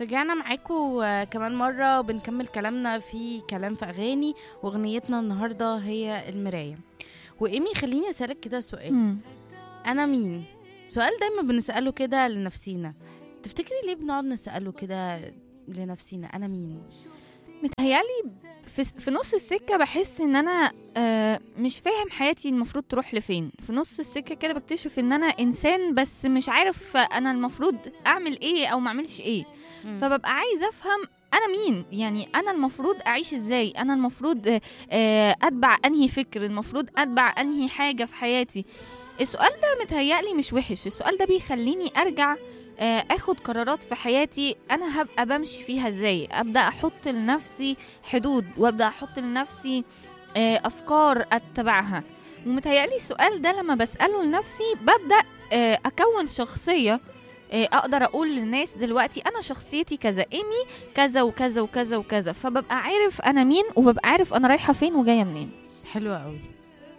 رجعنا معاكم كمان مرة وبنكمل كلامنا في كلام في أغاني وأغنيتنا النهاردة هي المراية وإيمي خليني أسألك كده سؤال مم. أنا مين؟ سؤال دايما بنسأله كده لنفسينا تفتكري ليه بنقعد نسأله كده لنفسينا أنا مين؟ متهيألي في, في نص السكة بحس ان انا آه مش فاهم حياتي المفروض تروح لفين في نص السكة كده بكتشف ان انا انسان بس مش عارف انا المفروض اعمل ايه او ما اعملش ايه مم. فببقى عايزه افهم انا مين يعني انا المفروض اعيش ازاي انا المفروض آه، آه، اتبع انهي فكر المفروض اتبع انهي حاجه في حياتي السؤال ده متهيألي مش وحش السؤال ده بيخليني ارجع آه، اخد قرارات في حياتي انا هبقى بمشي فيها ازاي ابدا احط لنفسي حدود وابدا احط لنفسي آه، افكار اتبعها ومتهيألي السؤال ده لما بسأله لنفسي ببدأ آه، أكون شخصية آه، أقدر أقول للناس دلوقتي أنا شخصيتي كذا إيمي كذا وكذا وكذا وكذا فببقى عارف أنا مين وببقى عارف أنا رايحة فين وجاية منين حلوة قوي